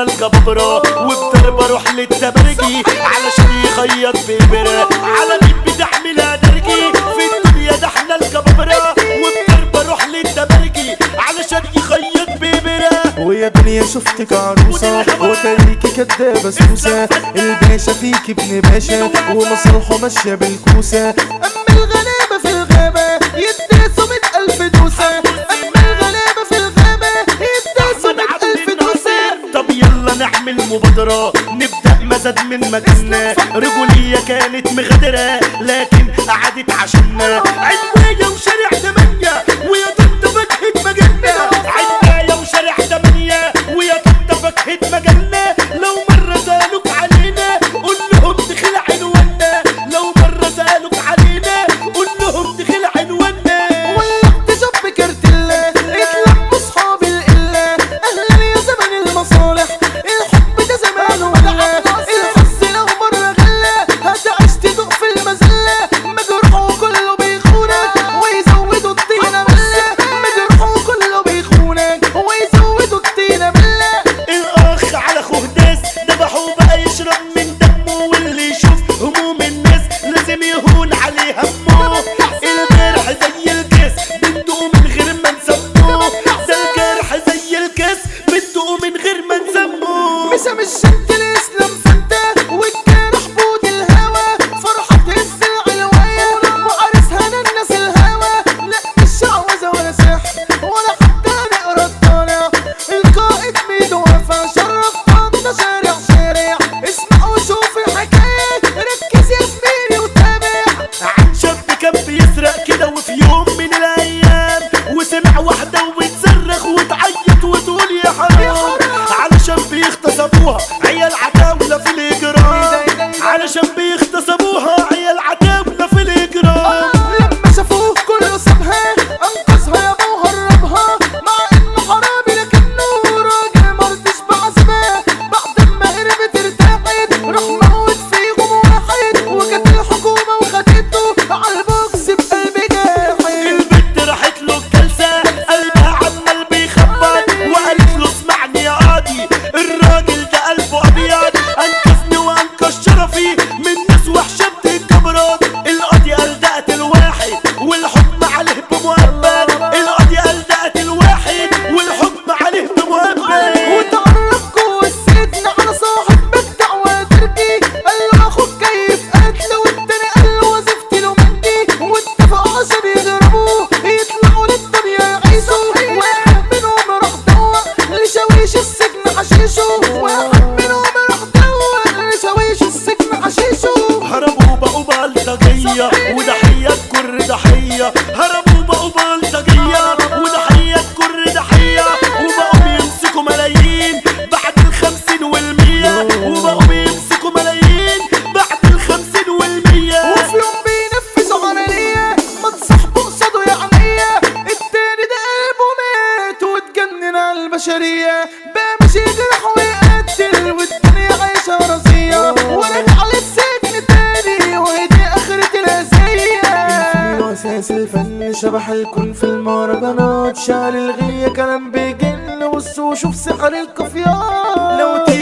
احنا الجبابرة وبضربة اروح للتبرجي علشان يخيط بإبرة على مين بتحملها درجي في الدنيا ده احنا الجبابرة وبضربة اروح للتبرجي علشان يخيط بإبرة ويا دنيا شفتك عروسة وتاريكي كدابة سوسة الباشا فيك ابن باشا ومصالحه ماشية بالكوسة أما الغلابة في الغابة يداسوا مئة ألف دوسة أما الغلابة في الغابة يداسوا مئة ألف دوسة طب يلا نعمل مبادرة نبدأ مزاد من مكاننا رجولية كانت مغادرة لكن قعدت عشاننا عناية وشارع تمانية ويا طنطا فاكهة مجالنا عناية وشارع تمانية ويا طنطا فاكهة مجالنا لو مرة سألوك علينا قول لهم دخل عنوانا لو مرة سألوك علينا قول لهم دخل عنوانا ولعت جنب كارتيلا اتلموا صحاب القلة أهلا يا زمن المصالح الحب ده زمان ولا الحظ لو مرة غلة هتعيش تدوق في المذلة مجروح وكله بيخونك ويزودوا الطينة بلة مجروح وكله بيخونك ويزودوا الطينة بلة الاخ على اخوه داس ذبحوه بقى يشرب من دمه واللي يشوف هموم الناس لازم يهون عليه همه الجرح زي الكاس بندقه من غير ما نسموه ده الجرح زي الكاس بندقه من غير ما نسموه مسا مش شد الاسلام فانت والجرح بود الهوى فرحة تهز العلواية وعرسها الناس الهوى لا مش شعوذة ولا سحر ولا حتى نقرا الطالع القائد ميدو وفا شرف طنطا شارع شارع اسمع وشوف الحكاية ركز يا زميلي وتابع عن شاب كان بيسرق كده وفي يوم من الايام وسمع واحده وبتصرخ وتعيط وتقول يا حرام علشان بيغتصبوها عيال عتاوله في الاجرام علشان بيغتصبوها عيال عتاوله في الاجرام لما شافوه كله سابها انقذها يابا وهربها مع انه حرامي لكنه راجل مرضيش بعذبها بعد ما هربت ارتاحت راح موت فيهم واحد وجت الحكومه وخدته على البوكس بقلب جاحد البنت راحت له الجلسه قلبها عمال بيخبط وقالت له اسمعني يا قاضي الراجل ده قلبه ابيض انقذني وانقذ شرفي من ناس وحشه بتتكبرات القاضي قال ده قتل واحد والحكم عليه بمؤبد القاضي قال ده قتل واحد والحكم عليه بمؤبد وتعرف جوه السجن على صاحب مجدع وتركي قال له اخوك كيف قتل والتاني قال له وظيفتي له مندي واتفقوا عشان يضربوه يطلعوا للدنيا يعيشوا واحد منهم راح دوق لشاويش السجن حشيشه واحد منهم راح دوق لشاويش السجن حشيشه هربوا بقوا بلطجية وضحية كر ضحية هربوا بقوا بلطجية وضحية كر ضحية وبقوا بيمسكوا ملايين بعد الخمسين والمية وبقوا بيمسكوا ملايين بعد الخمسين والمية وفي يوم بينفذوا عملية ما تصاحبوا قصاده يا عمية التاني ده قلبه مات واتجنن على البشرية بقى مش يجرح ويقتل والدنيا عايشة رزية ورجع للسجن تاني وهدي آخرة الأذية الفن وأساس الفن شبح الكون في المهرجانات شعر الغية كلام بيجن بص وشوف سحر القفيات لو